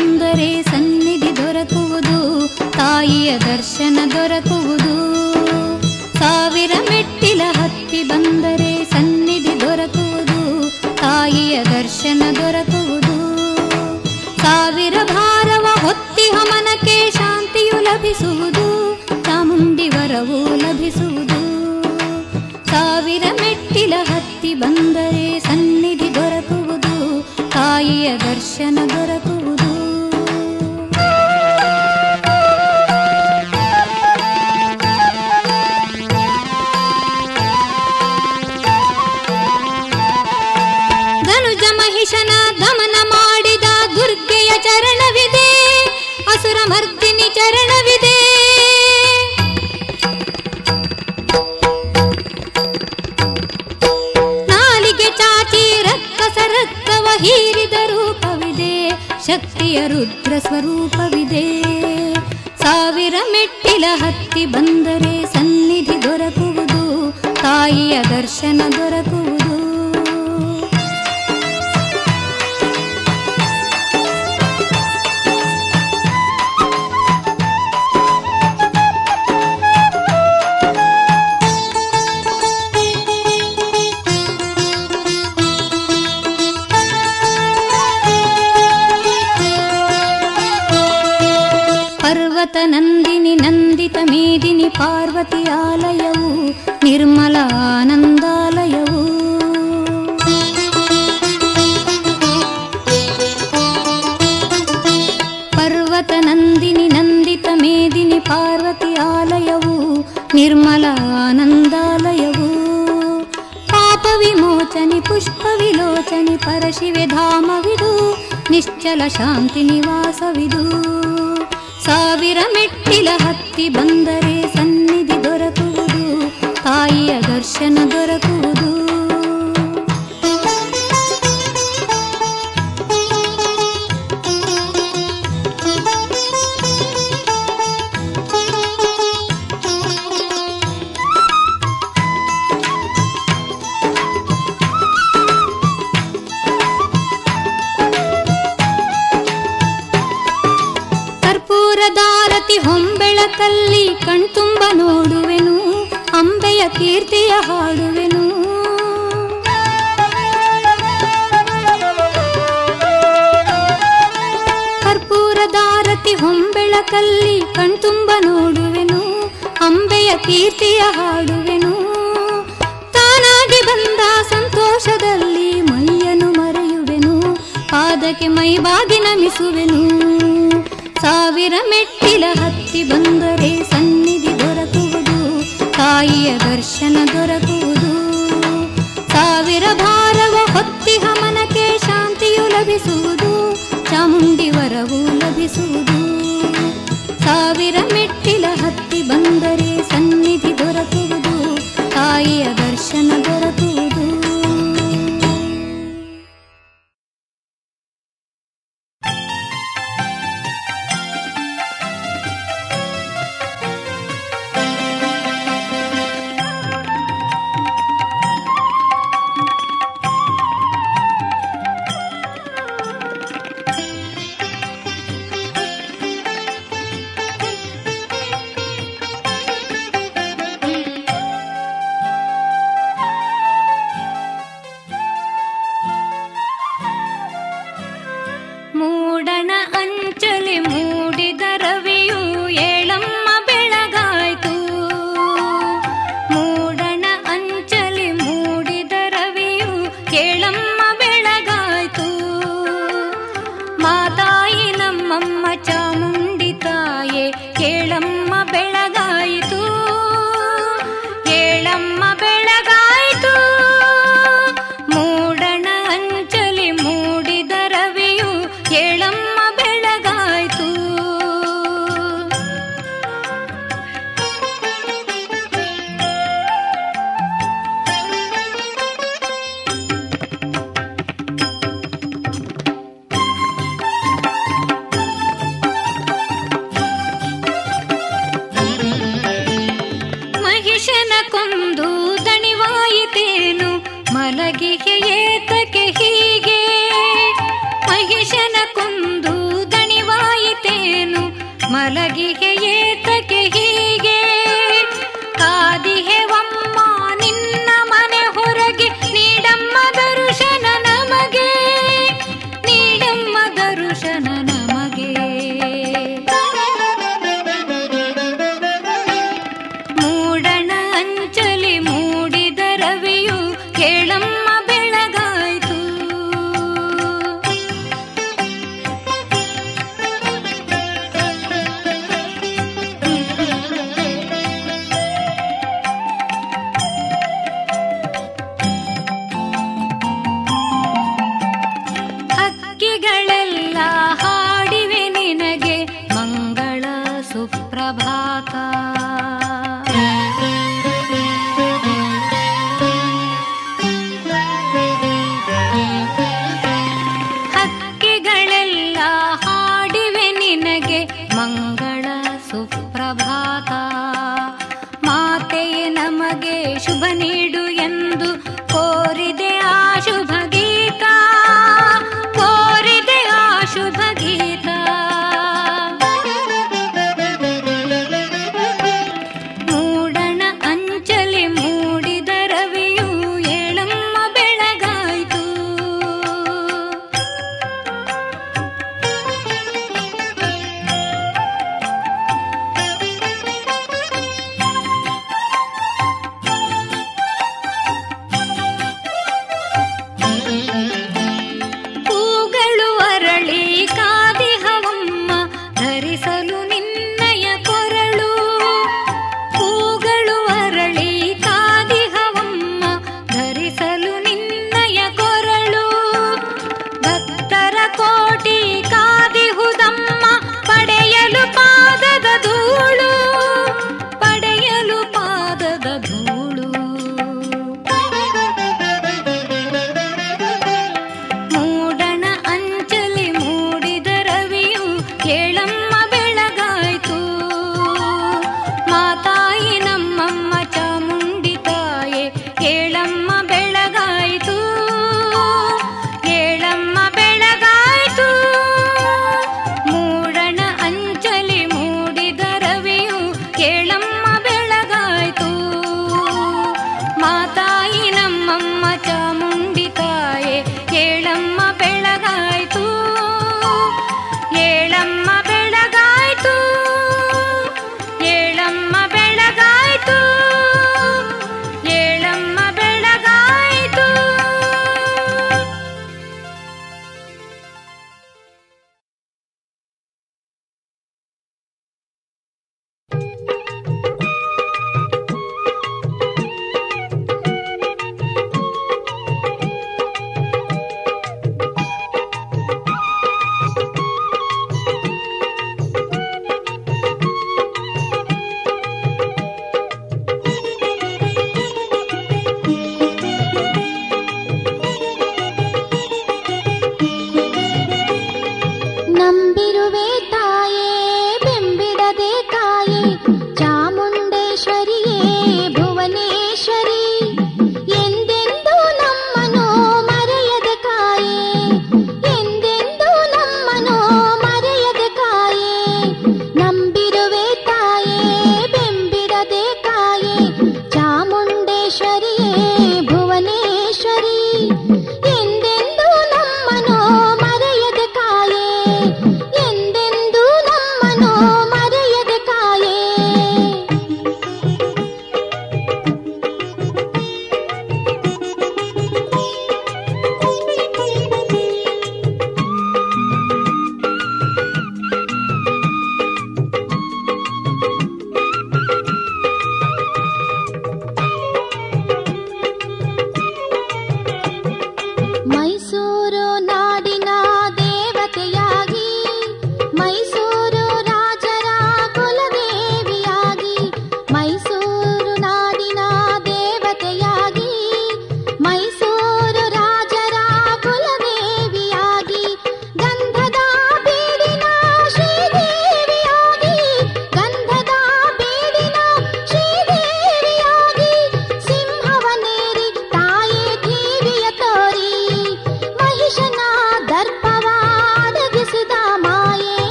ಬಂದರೆ ಸನ್ನಿಧಿ ದೊರಕುವುದು ತಾಯಿಯ ದರ್ಶನ ದೊರಕುವುದು ಸಾವಿರ ಮೆಟ್ಟಿಲ ಹತ್ತಿ ಬಂದರೆ ಸನ್ನಿಧಿ ದೊರಕುವುದು ತಾಯಿಯ ದರ್ಶನ ದೊರಕುವುದು ಸಾವಿರ ಭಾರವ ಹೊತ್ತಿಹ ಮನಕ್ಕೆ ಶಾಂತಿಯು ಲಭಿಸುವುದು ಚಾಮುಂಡಿ ವರವು ಲಭಿಸುವುದು ಸಾವಿರ ಮೆಟ್ಟಿಲ ಹತ್ತಿ ಬಂದರೆ ಸನ್ನಿಧಿ ದೊರಕುವುದು ತಾಯಿಯ ದರ್ಶನ ದೊರಕುವುದು ಧನುಜ ಮಹಿಷನ ದಮನ ಮಾಡಿದ ದುರ್ಗೆಯ ಚರಣವಿದೆ ಅಸುರ ಮರ್ದಿನಿ ಚರಣವಿದೆ ನಾಲಿಗೆ ಚಾಚಿ ರಕ್ಕಸ ರಕ್ತವ ಹೀರಿದ ರೂಪವಿದೆ ಶಕ್ತಿಯ ರುದ್ರ ಸ್ವರೂಪವಿದೆ ಸಾವಿರ ಮೆಟ್ಟಿಲ ಹತ್ತಿ ಬಂದರೆ ಸನ್ನಿಧಿ ದೊರಕುವುದು ತಾಯಿಯ ದರ್ಶನ ದೊರಕುವುದು ಪರ್ವತ ನಂದಿನಿ ನಂದಿತ ಮೇದಿನಿ ಪಾರ್ವತಿ ಆಲಯವು ನಿರ್ಮಲ ಆನಂದಾಲಯವು ಪರ್ವತ ನಂದಿನಿ ನಂದಿತ ಮೇದಿನಿ ಪಾರ್ವತಿ ಆಲಯವು ನಿರ್ಮಲ ಆನಂದಾಲಯವು ಪಾಪ ವಿಮೋಚನಿ ಪುಷ್ಪ ವಿಲೋಚನಿ ಪರಶಿವೆ ಧಾಮವಿದು ನಿಶ್ಚಲ ಶಾಂತಿ ನಿವಾಸವಿದು ಸಾವಿರ ಮೆಟ್ಟಿಲ ಹತ್ತಿ ಬಂದರೆ ಸನ್ನಿಧಿ ದೊರಕುವುದು ತಾಯಿಯ ದರ್ಶನ ದೊರಕುವುದು ಕರ್ಪೂರದಾರತಿ ಹೊಂಬೆಳಕಲ್ಲಿ ಕಣ್ತುಂಬ ನೋಡುವೆನು ಅಂಬೆಯ ಕೀರ್ತಿಯ ಹಾಡುವೆನು ಕರ್ಪೂರದಾರತಿ ಹೊಂಬೆಳಕಲ್ಲಿ ಕಣ್ತುಂಬ ನೋಡುವೆನು ಅಂಬೆಯ ಕೀರ್ತಿಯ ಹಾಡುವೆನು ತಾನಾಗಿ ಬಂದ ಸಂತೋಷದಲ್ಲಿ ಮೈಯನ್ನು ಮರೆಯುವೆನು ಪಾದಕ್ಕೆ ಮೈ ಬಾಗಿ ನಮಿಸುವೆನು ಸಾವಿರ ಮೆಟ್ಟಿಲ ಹತ್ತಿ ಬಂದರೆ ಸನ್ನಿಧಿ ದೊರಕುವುದು ತಾಯಿಯ ದರ್ಶನ ದೊರಕುವುದು ಸಾವಿರ ಭಾರವ ಹೊತ್ತಿಹ ಮನಕ್ಕೆ ಶಾಂತಿಯು ಲಭಿಸುವುದು ಚಾಮುಂಡಿ ವರವು ಲಭಿಸುವುದು ಸಾವಿರ ಮೆಟ್ಟಿಲ ಹತ್ತಿ ಬಂದರೆ ಸನ್ನಿಧಿ ದೊರಕುವುದು ತಾಯಿಯ ದರ್ಶನ ದೊರಕುವುದು ಮೂಡಣ ಅಂಚಲಿ ಮೂಡಿದ ರವಿಯು ಏಳಮ್ಮ ಬೆಳಗಾಯ್ತು ಮೂಡಣ ಅಂಚಲಿ ಮೂಡಿದ ರವಿಯು ಏಳಮ್ಮ ಬೆಳಗಾಯ್ತು ಮಾತಾಯಿ ನಮ್ಮಮ್ಮ ಚಾಮುಂಡಿ ತಾಯೆ ಏಳಮ್ಮ ಬೆಳಗಾಯಿತು ಏಳಮ್ಮ ಬೆಳಗಾಯಿತು ಮೂಡಣ ಅಂಚಲಿ ಮೂಡಿದ ರವಿಯು ಏಳಮ್ಮ ಬೆಳಗಾಯಿತು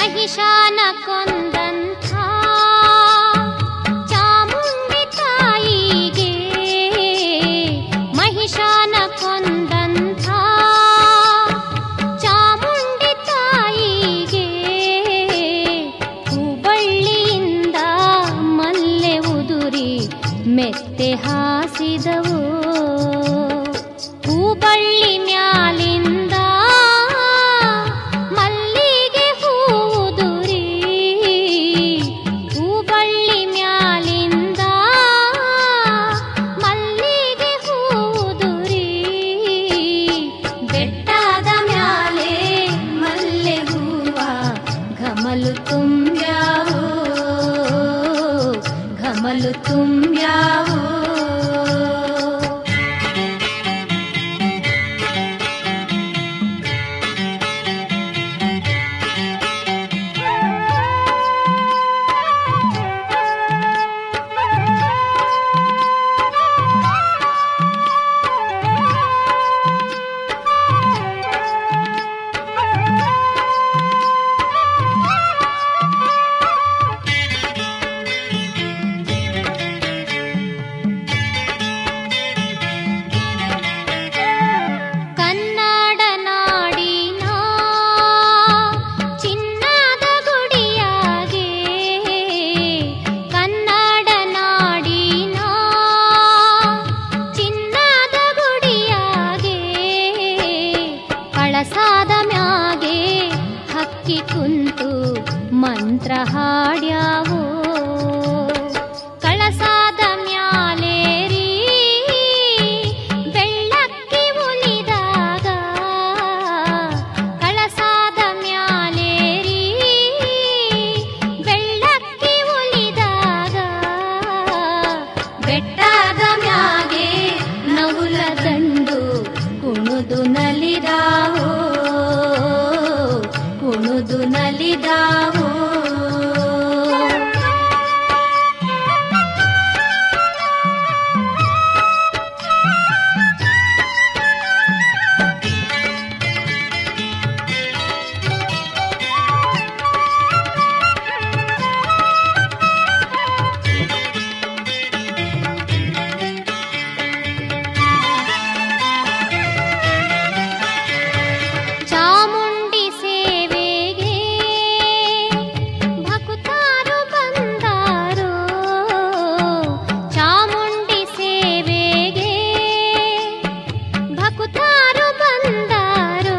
ಮಹಿಷಾನ ಕೊಂದಂಥ ಚಾಮುಂಡಿ ತಾಯಿಗೆ ಮಹಿಷಾನ ಕೊಂದಂಥ ಚಾಮುಂಡಿ ತಾಯಿಗೆ ಹೂಬಳ್ಳಿಯಿಂದ ಮಲ್ಲೆ ಉದುರಿ ಮೆತ್ತೆ ಹಾಸಿದವು ಹೂಬಳ್ಳಿ ಮ್ಯಾಲಿಂದ ಮಲ್ಲಿಗೆ ಹೂದುರಿ ಹೂಬಳ್ಳಿ ಮ್ಯಾಲಿಂದ ಮಲ್ಲಿಗೆ ಹೂದುರಿ ಬೆಟ್ಟದ ಮ್ಯಾಲೆ ಮಲ್ಲೆ ಹೂವ ಘಮಲು ತುಂಬ್ಯಾವು ಘಮಲು ತುಂಬ್ಯಾವು ಕನ್ನಡ ನಾಡಿನ ಚಿನ್ನದ ಗುಡಿಯಾಗೆ ಕನ್ನಡ ನಾಡಿನ ಚಿನ್ನದ ಗುಡಿಯಾಗೆ ಕಳಸಾದ ಮ್ಯಾಗೆ ಹಕ್ಕಿ ಕುಂತು ಮಂತ್ರ ಹಾಡ್ಯಾವೋ ಕಳಸಾದ ಮ್ಯಾಲೇರಿ ಬೆಳ್ಳಕ್ಕಿ ಉಲಿದಾಗ ಕಳಸಾದ ಮ್ಯಾಲೇರಿ ಬೆಳ್ಳಕ್ಕಿ ಉಲಿದಾಗ ಬೆಟ್ಟದ ಮ್ಯಾಗೆ ನವುಲ ದಂಡು ಕುಣುದು ನಲಿದಾವೋ ಕುಣುದು ನಲಿದಾವೋ ಚಾಮುಂಡಿ ಸೇವೆಗೆ ಭಕ್ತಾರು ಬಂದಾರೋ ಚಾಮುಂಡಿ ಸೇವೆಗೆ ಭಕ್ತಾರು ಬಂದಾರೋ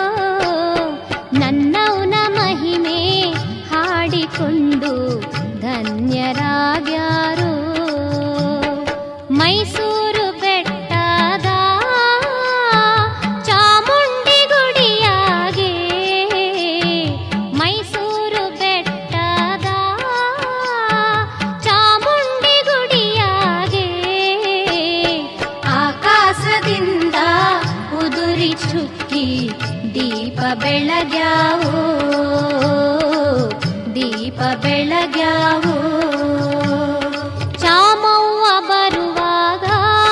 ನನ್ನವನ ಮಹಿಮೆ ಹಾಡಿಕೊಂಡು ಧನ್ಯರಾಗ್ಯಾರೋ ಮೈಸೂರು ಬೆಟ್ಟದ ಚಾಮುಂಡಿ ಗುಡಿಯಾಗೆ ಮೈಸೂರು ಬೆಟ್ಟದ ಚಾಮುಂಡಿ ಗುಡಿಯಾಗೆ ಆಕಾಶದಿಂದ ಉದುರಿ ಚುಕ್ಕಿ ದೀಪ ಬೆಳಗ್ಯಾವೋ ದೀಪ ಬೆಳಗ್ಯಾವೋ ಚಾಮವ್ವ ಬರುವಾಗ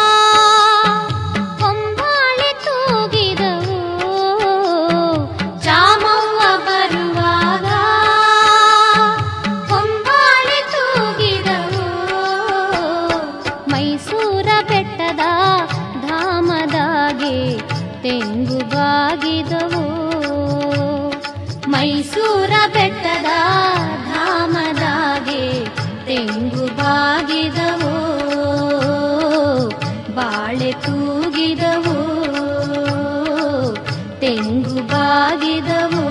ಕೊಂಬಾಳೆ ತೂಗಿದವು ಚಾಮವ್ವ ಬರುವಾಗ ಕೊಂಬಾಳೆ ತೂಗಿದವು ಮೈಸೂರ ಬೆಟ್ಟದ ಧಾಮದಾಗೆ ತೆಂಗು ಬಾಗಿದವು ಮೈಸೂರ ಬೆಟ್ಟದ ಧಾಮದಾಗೆ ತೆಂಗು ಬಾಗಿದವು ಬಾಳೆ ತೂಗಿದವು ತೆಂಗು ಬಾಗಿದವು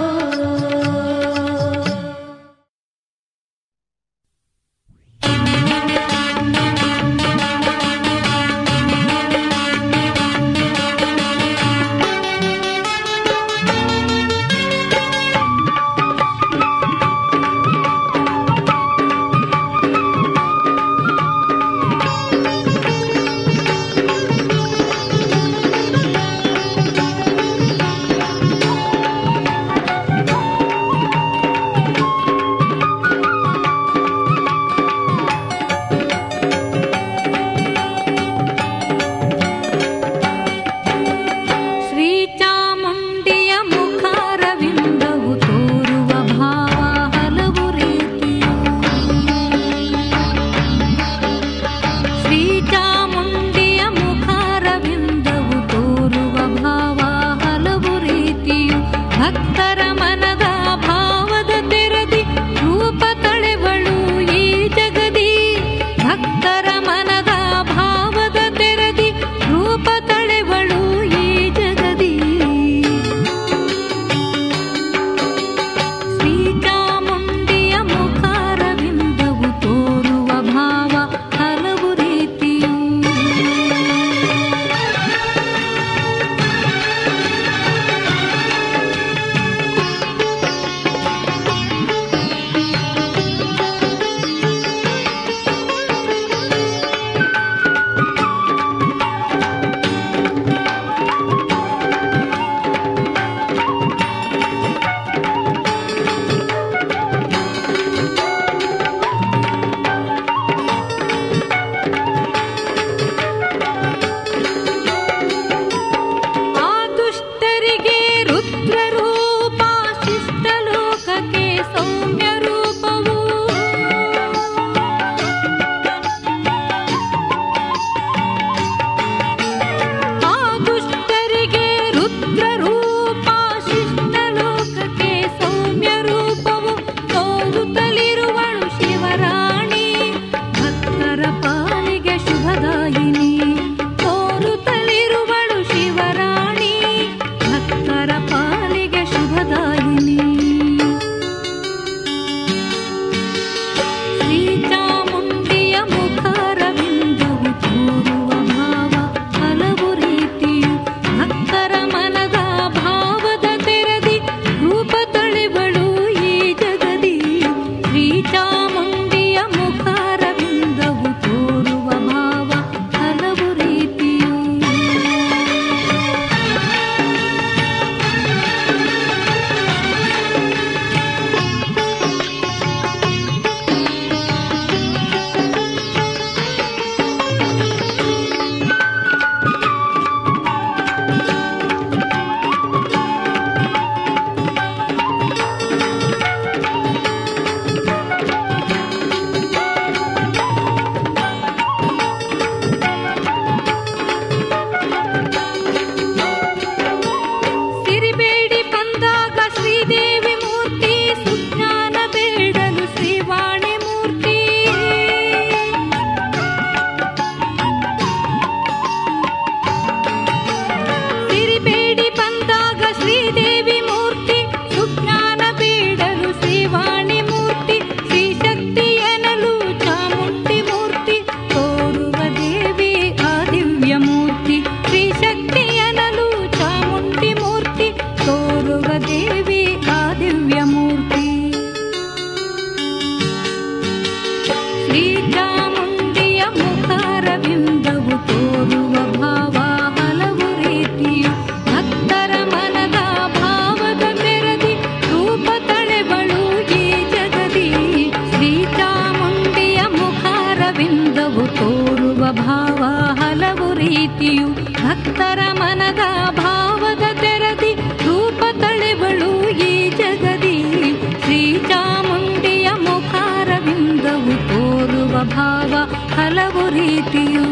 ಹಲವು ರೀತಿಯು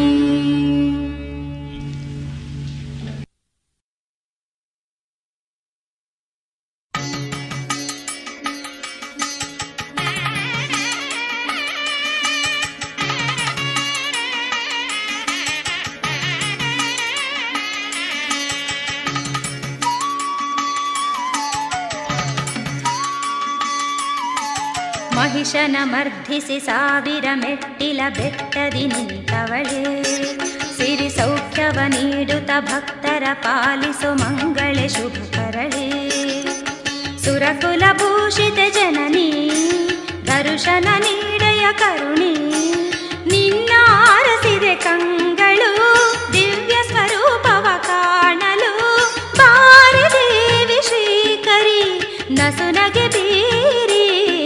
ಮಹಿಷನ ಮರ್ಧಿಸಿ ಸಾವಿರ ಮೆಟ್ಟಿಲ ಬೆಟ್ಟದಿ ನಿಂತವಳೇ ಸಿರಿ ಸೌಖ್ಯವ ನೀಡುತ್ತ ಭಕ್ತರ ಪಾಲಿಸು ಮಂಗಳೆ ಶುಭ ಕರಳೆ ಸುರಕುಲ ಭೂಷಿತ ಜನನಿ ದರುಶನ ನೀಡಯ ಕರುಣಿ ನಿನ್ನ ಆರಸಿದೆ ಕಂಗಳು ದಿವ್ಯ ಸ್ವರೂಪವ ಕಾಣಲು ಬಾರಿ ದೇವಿ ಶ್ರೀಕರಿ ನಸುನಗೆ ಬೀರಿ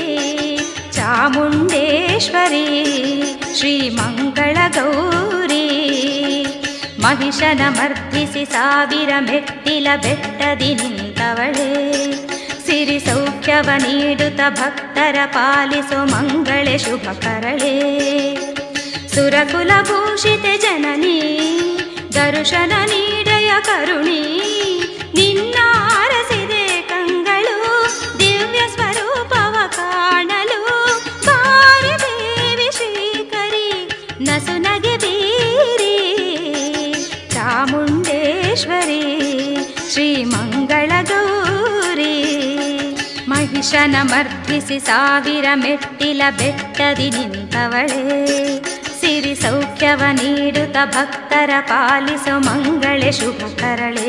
ಚಾಮುಂಡೇಶ್ವರಿ ಶ್ರೀಮಂಗಳ ಗೌರಿ ಮಹಿಷನ ಮರ್ಧಿಸಿ ಸಾವಿರ ಮೆಟ್ಟಿಲ ಬೆಟ್ಟದಿ ನಿಂತವಳೇ ಸಿರಿ ಸೌಖ್ಯವ ನೀಡುತ್ತ ಭಕ್ತರ ಪಾಲಿಸೋ ಮಂಗಳೆ ಶುಭ ಕರಳೆ ಸುರಕುಲ ಭೂಷಿತ ಜನನಿ ದರ್ಶನ ನೀಡಯ ಕರುಣಿ ನಿನ್ನ ಆರಸಿದೆ ಕಂಗಳು ದಿವ್ಯ ಸ್ವರೂಪವ ಕಾಣಲು ಬಾರಿ ದೇವಿ ಶ್ರೀಕರಿ ನಸುನಗೆ ಬೀರಿ ಚಾಮುಂಡೇಶ್ವರಿ ಶ್ರೀಮಂಗಳ ಗೌರಿ ಮಹಿಷನ ಮರ್ಧಿಸಿ ಸಾವಿರ ಮೆಟ್ಟಿಲ ಬೆಟ್ಟದಿ ನಿಂತವಳೇ ಸಿರಿ ಸೌಖ್ಯವ ನೀಡುತ್ತ ಭಕ್ತರ ಪಾಲಿಸೋ ಮಂಗಳೆ ಶುಭ ಕರಳೆ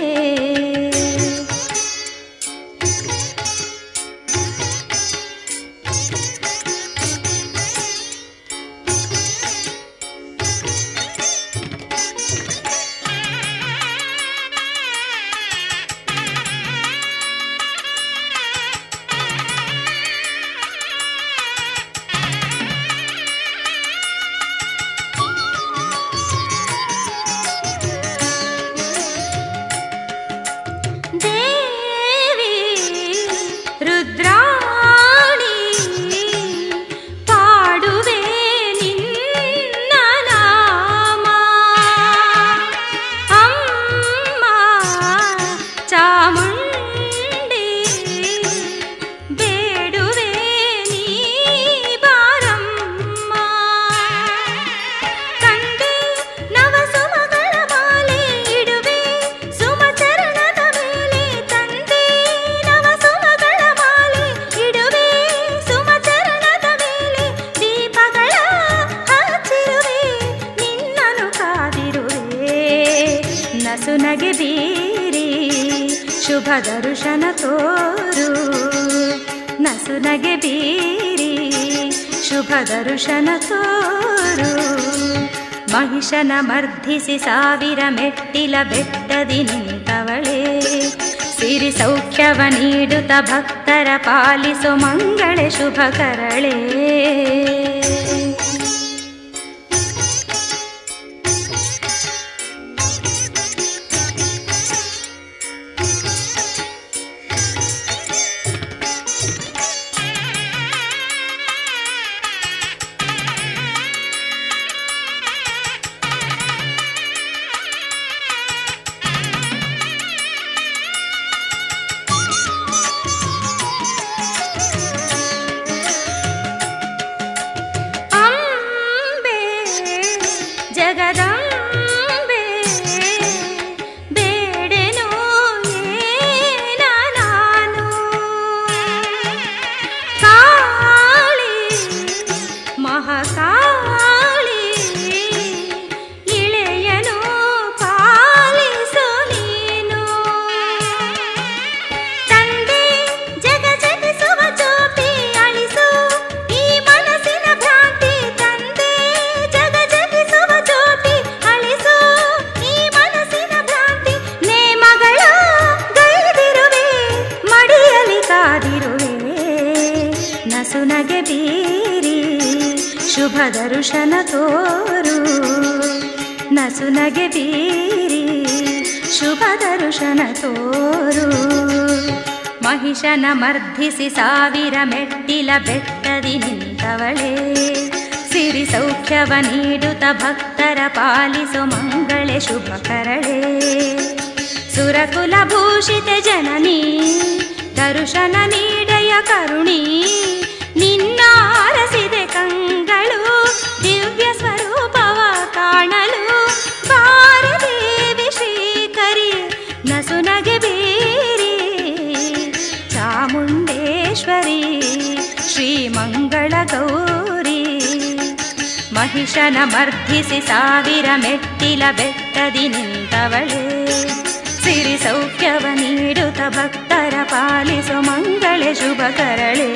ದೇವಿ ರುದ್ರಾಣಿ ಪಾಡುವೆ ನಿನ್ನ ನಾಮ ಅಮ್ಮ ಚಾಮುಂಡಿ ಬೇಡುವೆ ನೀ ಬಾರಮ್ಮ ಕಂಡೆ ನವ ಸುಮಗಳ ಮಾಲೆ ಇಡುವೆ ಸುಮಚರಣದ ಮೇಲೆ ತಂದೆ ನವ ಸುಮಗಳ ಮಾಲೆ ಇಡುವೆ ಸುಮಚರಣದ ಮೇಲೆ ದೀಪಗಳ ಹಚ್ಚಿರುವೆ ನಿನ್ನನು ಕಾದಿರುವೆ ನಸುನಗೆ ಬೀರಿ ಶುಭ ದರ್ಶನ ತೋರು ನಸುನಗೆ ಬೀರಿ ಶುಭ ದರ್ಶನ ತೋರು ಮಹಿಷನ ಮರ್ಧಿಸಿ ಸಾವಿರ ಮೆಟ್ಟಿಲ ಬೆಟ್ಟದಿ ನಿಂತವಳೇ ಸಿರಿ ಸೌಖ್ಯವ ನೀಡುತ್ತ ಭಕ್ತರ ಪಾಲಿಸೋ ಮಂಗಳೆ ಶುಭ ಕರಳೆ ಅಂಬೆ ಜಗದಂಬೆ ಬೇಡೆನು ಏನ ನಾನು ಕಾಳಿ ಮಹಾಕಾಳಿ ಇಳೆಯನು ಪಾಲಿಸು ನೀನು ತಂದೆ ಜಗ ಜಗಿಸುವ ಜ್ಯೋತಿ ಅಳಿಸು ಈ ಮನಸ್ಸಿನ ಭ್ರಾಂತಿ ತಂದೆ ಜಗ ಜಗಿಸುವ ಜ್ಯೋತಿ ಅಳಿಸು ಈ ಮನಸ್ಸಿನ ಭ್ರಾಂತಿ ನೇಮಗಳ ಗೈದಿರುವೆ ಮಡಿಯಲಿ ಕಾದಿರುವೆ ನಸುನಗೆ ಬೀರಿ ಶುಭ ದರ್ಶನ ತೋರು ನಸುನಗೆ ಬೀರಿ ಶುಭ ದರ್ಶನ ತೋರು ಮಹಿಷನ ಮರ್ಧಿಸಿ ಸಾವಿರ ಮೆಟ್ಟಿಲ ಬೆಟ್ಟದಿ ನಿಂತವಳೇ ಸಿರಿ ಸೌಖ್ಯವ ನೀಡುತ್ತ ಭಕ್ತರ ಪಾಲಿಸೋ ಮಂಗಳೆ ಶುಭ ಕರಳೆ ಸುರಕುಲ ಭೂಷಿತ ಜನನಿ ದರ್ಶನ ನೀಡಯ ಕರುಣಿ ನಿನ್ನ ಅರಸಿದೆ ಕಂಗಳು ದಿವ್ಯ ಸ್ವರೂಪವ ಕಾಣಲು ಬಾರದೇವಿ ಶ್ರೀಕರಿ ನಸುನಗೆ ಬೀರಿ ಚಾಮುಂಡೇಶ್ವರಿ ಶ್ರೀಮಂಗಳ ಗೌರಿ ಮಹಿಷನ ಮರ್ಧಿಸಿ ಸಾವಿರ ಮೆಟ್ಟಿಲ ಬೆಟ್ಟದಿ ನಿಂತವಳೇ ಸಿರಿ ಸೌಖ್ಯವ ನೀಡುತ್ತ ಭಕ್ತರ ಪಾಲಿಸೋ ಮಂಗಳೆ ಶುಭ ಕರಳೇ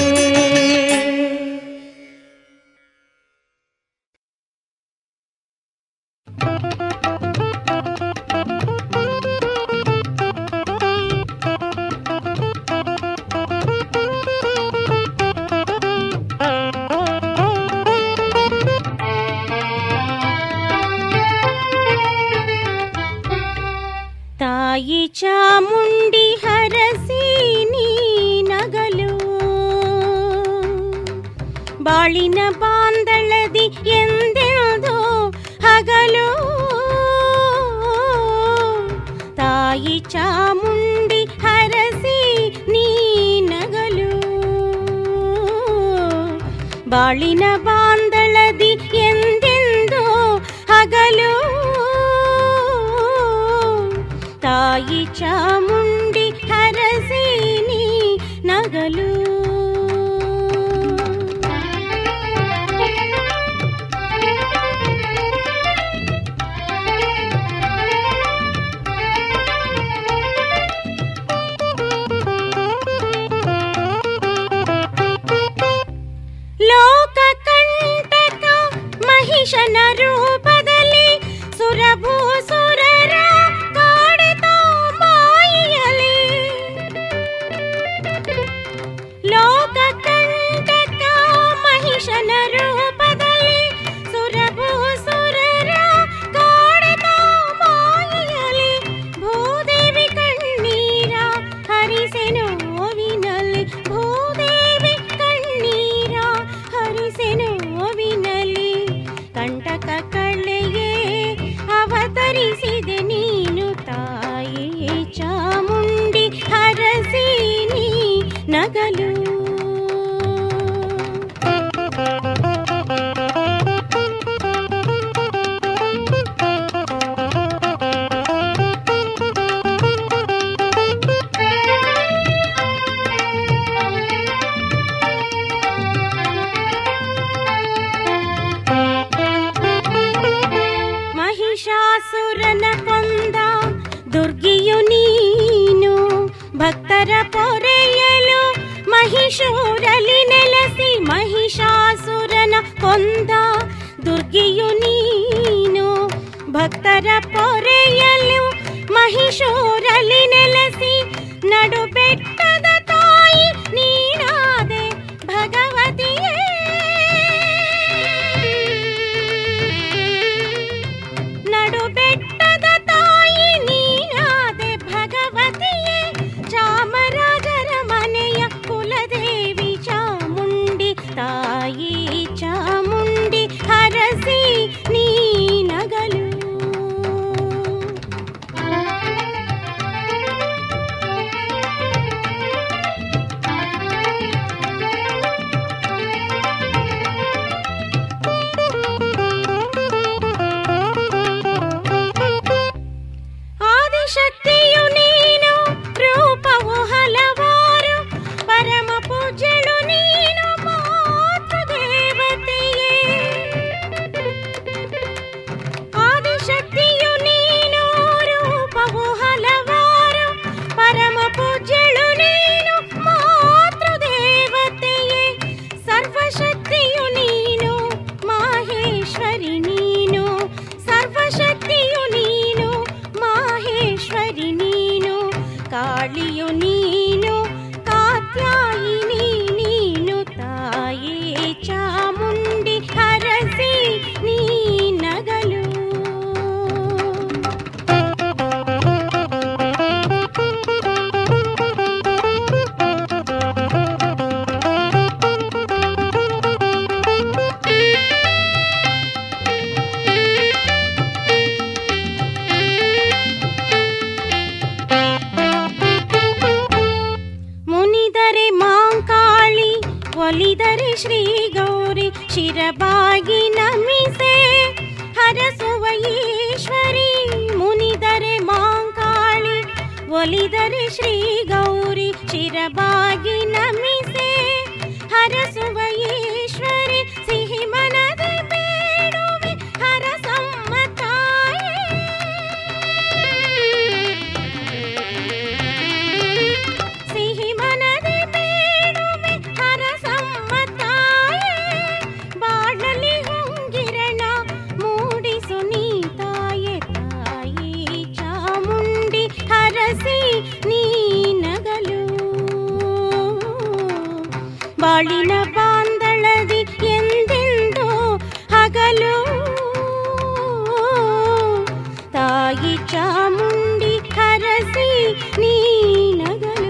ತಾಯಿ ಚಾಮುಂಡಿ ಹರಸಿ ನೀ ನಗಲು ಬಾಳಿನ ಬಾಂದಳದಿ ಎಂದೆಂದೋ ಹಗಲು ತಾಯಿ ಚಾಮುಂಡಿ ಹರಸಿ ನೀ ನಗಲು ಬಾಳಿನ ಬಾಂದಳದಿ ಎಂದೆಂದೋ ಹಗಲು ತಾಯಿ ಚಾಮುಂಡಿ ಹರಸಿ ನೀ ನಗಲು ಲೋಕ ಕಂಟಕ ಮಹಿಷನ ರೂಪದಲ್ಲಿ ಸುರಭೂಸುರರ ಕಾಡಿತ ಮಾಯಿಯಲಿ ಲೋಕ ಕಂಟಕ ಮಹಿಷನ ರೂಪದಲ್ಲಿ ಸುರಭೂಸುರರ ಕಾಡಿತ ಮಾಯಿಯಲಿ ಭೂದೇವಿ ಕಣ್ಣೀರ ಹರಿಸೆ ನೋವಿನಲ್ಲಿ ಭೂದೇವಿ ಕಣ್ಣೀರ ಹರಿಸೆ ನೋವಿನಲ್ಲಿ ಕಂಟಕ ಕಳ್ಳೆಯೇ ಅವತರಿಸಿದೆ ನೀನು ತಾಯಿ ಚಾಮುಂಡಿ ಹರಸಿ ನೀ ನಗಲು ಮಹಿಷಾಸುರನ ಕೊಂದ ದುರ್ಗಿಯು ನೀನು ಭಕ್ತರ ಪೊರೆಯಲು ಮಹಿಷೂರಲಿ ನೆಲೆಸಿ ಮಹಿಷಾಸುರನ ಕೊಂದ ದುರ್ಗಿಯು ನೀನು ಭಕ್ತರ ಪೊರೆಯಲು ಮಹಿಷೂರಲಿ ನೆಲೆಸಿ ನಡು ಬೆಟ್ಟದ ತಾಯಿ ನೀನಾದೆ ಭಗವತಿಯೇ ನಡು ಬೆಟ್ಟದ ತಾಯಿ ನೀನಾದೆ ಭಗವತಿಯೇ ಚಾಮರಾಜರ ಮನೆಯ ಕುಲದೇವಿ ಚಾಮುಂಡಿ ತಾಯಿ ಚಾಮುಂಡಿ ಹರಸಿ ನೀ ನಗಲು ಒಲಿದರೆ ಶ್ರೀ ಗೌರಿ ಶಿರಬಾಗಿ ನಮಿಸೆ ಹರಸುವ ಈಶ್ವರಿ ಮುನಿದರೆ ಮಾಂಕಾಳಿ ಒಲಿದರೆ ಶ್ರೀ ಗೌರಿ ಶಿರಬಾಗಿ ನಮಿಸೆ ಹರಸುವ ಈಶ್ವರಿ ಸಿಹಿ ಮನದೆ ಬೇಡುವೆ ಹರಸಮ್ಮ ತಾಯೇ ಸಿಹಿ ಮನದೆ ಬೇಡುವೆ ಹರಸಮ್ಮ ತಾಯೇ ಬಾಳಲಿ ಹೊಂಗಿರಣ ಮೂಡಿಸು ನೀ ತಾಯೆ ತಾಯಿ ಚಾಮುಂಡಿ ಹರಸಿ ನೀ ನಗಲು ಬಾಳಿನ ಬಾಂದಳದಿ ಎಂದೆಂದು ಹಗಲು ತಾಯಿ ಚಾಮುಂಡಿ ಹರಸಿ ನೀ ನಗಲು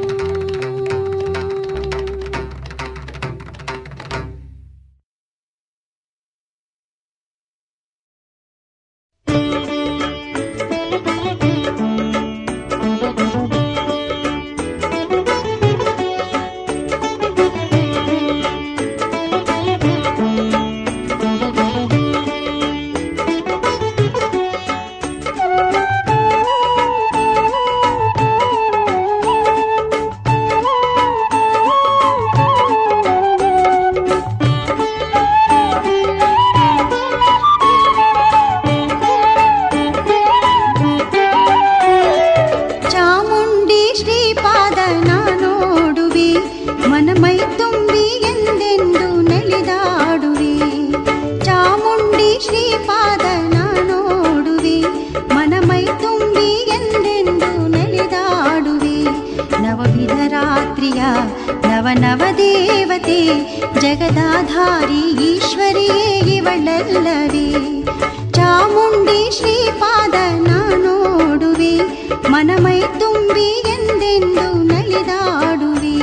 ಚಾಮುಂಡಿ ಶ್ರೀಪಾದ ನೋಡುವೆ ಮನಮೈ ತುಂಬಿ ಎಂದೆಂದು ನಲಿದಾಡುವೆ ಚಾಮುಂಡಿ ಶ್ರೀಪಾದ ನೋಡುವೆ ಮನಮೈ ತುಂಬಿ ಎಂದೆಂದು ನಲಿದಾಡುವೆ ನವವಿಧ ರಾತ್ರಿಯ ನವ ನವ ದೇವತೆ ಜಗದಾಧಾರಿ ಈಶ್ವರಿಯೇ ಇವಳಲ್ಲವೇ ಚಾಮುಂಡಿ ಶ್ರೀಪಾದ ನೋಡುವೆ ಮನಮೈ ತುಂಬಿ ಎಂದೆಂದು ನಲಿದಾಡುವೆ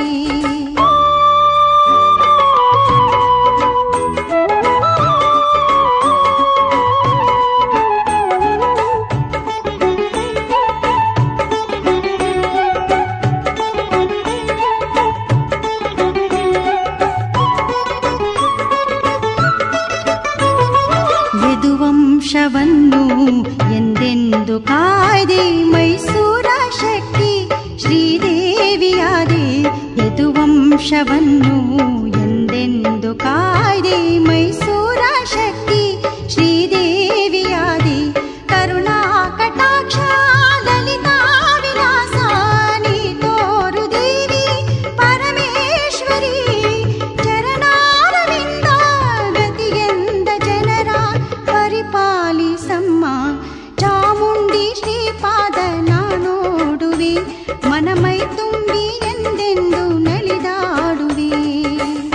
ಯದುವಂಶವನ್ನು ಎಂದೆಂದು ಕಾಯ್ದೆ ಮೈಸೂರ ಶಕ್ತಿ ಶ್ರೀದೇವಿಯಾದೆ ಯದುವಂಶವನ್ನು ಎಂದೆಂದು ಕಾಯ್ದೆ ಮೈಸೂರ ಶಕ್ತಿ ಶ್ರೀದೇವಿಯಾದೆ ಕರುಣಾ ಕಟಾಕ್ಷ ಲಲಿತಾ ವಿಲಾಸ ನೀ ತೋರು ದೇವಿ ಪರಮೇಶ್ವರಿ ಚರಣಾರವಿಂದ ಗತಿಗೆಂದ ಜನರ ಪರಿಪಾಲಿಸಮ್ಮ ಚಾಮುಂಡಿ ಶ್ರೀಪಾದ ನೋಡುವೆ ಮನಮೈ ತುಂಬಿ ಎಂದೆಂದು ನಲಿದಾಡುವೆ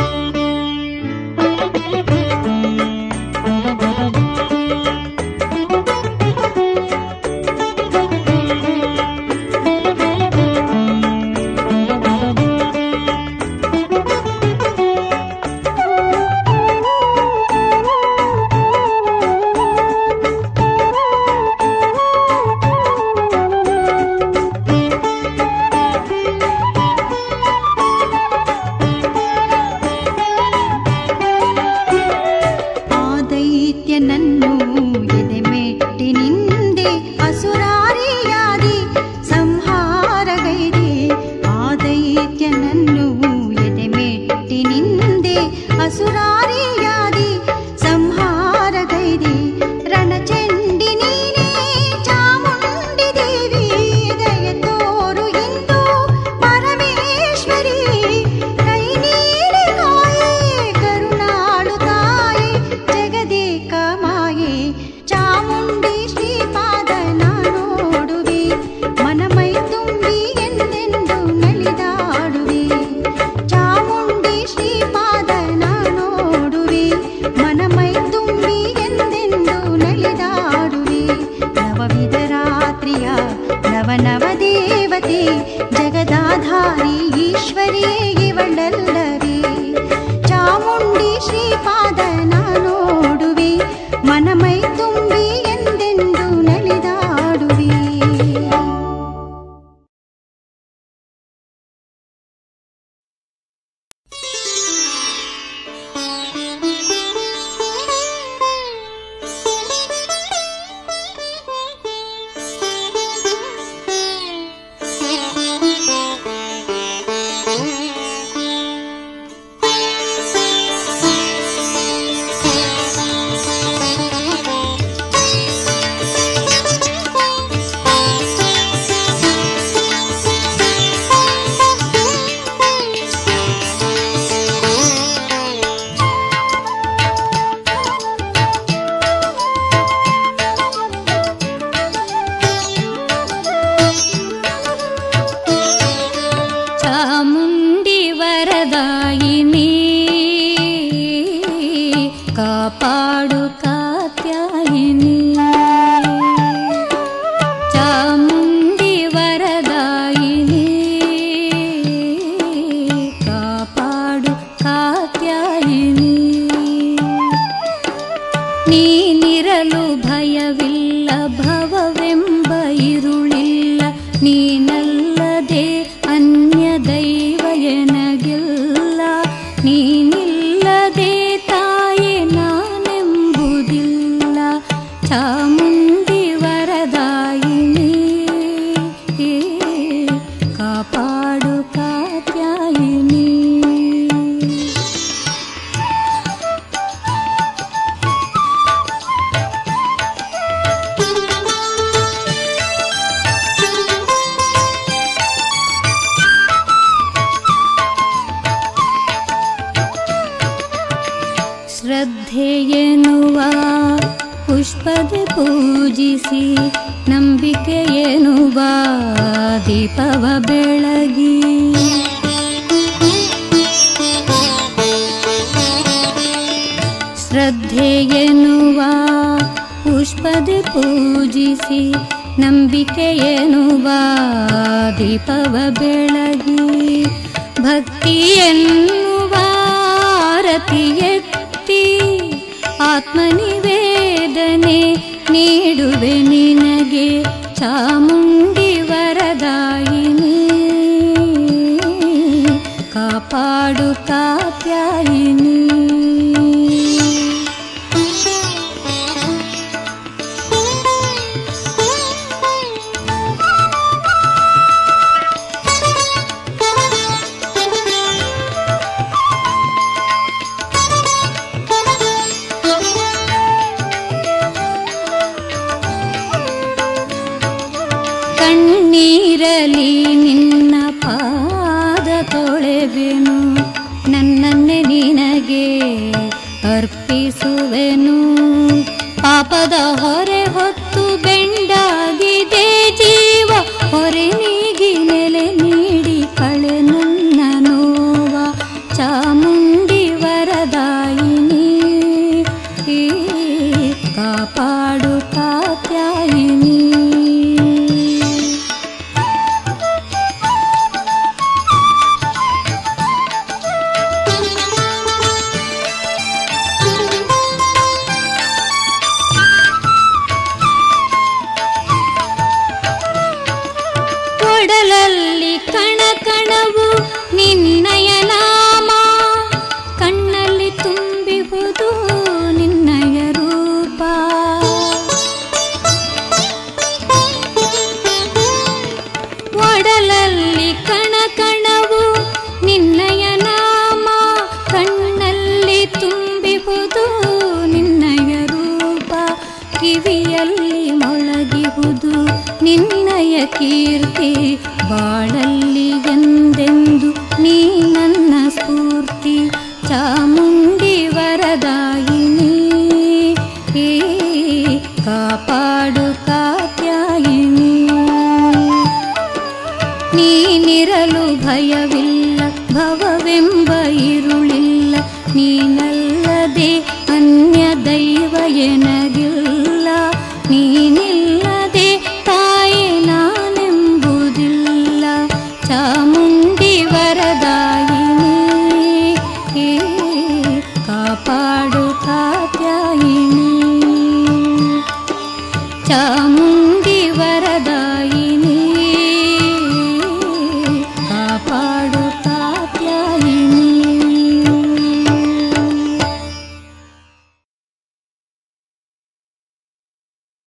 ಕಾತ್ಯಾಯಿನಿ ಶ್ರದ್ಧೆ ಎನ್ನುವ ಪುಷ್ಪದ ಪೂಜಿಸಿ ನಂಬಿಕೆ ಎನ್ನುವ ದೀಪವ ಬೆಳಗಿ ಶ್ರದ್ಧೆ ಎನ್ನುವ ಪುಷ್ಪದ ಪೂಜಿಸಿ ನಂಬಿಕೆ ಎನ್ನುವ ದೀಪವ ಬೆಳಗಿ ಭಕ್ತಿ ಎನ್ನುವ ಆರತಿ ಎತ್ತಿ ಆತ್ಮನಿವೇದನೆ ನೀಡುವೆ ನಿನಗೆ ಚಾಮುಂಡಿ ವರದಾಯಿನಿ ಕಾಪಾಡು ಕಾತ್ಯಾಯಿನಿ ಕಣ್ಣೀರಲಿ ನಿನ್ನ ಪಾದ ತೊಳೆವೆನು ನನ್ನನ್ನೇ ನಿನಗೆ ಅರ್ಪಿಸುವೆನು ಪಾಪದ ಹೊರೆ ಹೊತ್ತು ಬೆಂಡಾಗಿದೆ ಜೀವ ಹೊರೆ ನೀಗಿ ನೆಲೆ ನೀಡಿ ಕಳೆ ನನ್ನ ನೋವ ಚಾಮುಂಡಿ ವರದಾಯಿನಿ ಈ ಕಾಪಾಡು ಕಾತ್ಯಾಯಿನಿ ಕೊಡಲಲ್ಲಿ ಕಣ ಕಣವು ನಿನ್ನಯ ನಾಮ ಕಣ್ಣಲ್ಲಿ ತುಂಬಿಹುದು ನಿನ್ನಯ ರೂಪ ಒಡಲಲ್ಲಿ ಕಣ ಕಣವು ನಿನ್ನಯ ನಾಮ ಕಣ್ಣಲ್ಲಿ ತುಂಬಿಹುದು ನಿನ್ನಯ ರೂಪ ಕಿವಿಯಲ್ಲಿ ಮೊಳಗಿಹುದು ನಿನ್ನಯ ಕೀರ್ತಿ ಬಾಳಲ್ಲಿ ಎಂದೆಂದು ನೀ ನನ್ನ ಸ್ಫೂರ್ತಿ ಚಾಮುಂಡಿ ವರದಾಯಿನಿ ಈ ಕಾಪಾಡು ಕಾತ್ಯಾಯಿನಿ ನೀನಿರಲು ಭಯವಿಲ್ಲ ಭವವೆಂಬ ಇರುಳಿಲ್ಲ ನೀನಲ್ಲದೆ ಅನ್ಯ ದೈವ ಎನಗಿಲ್ಲ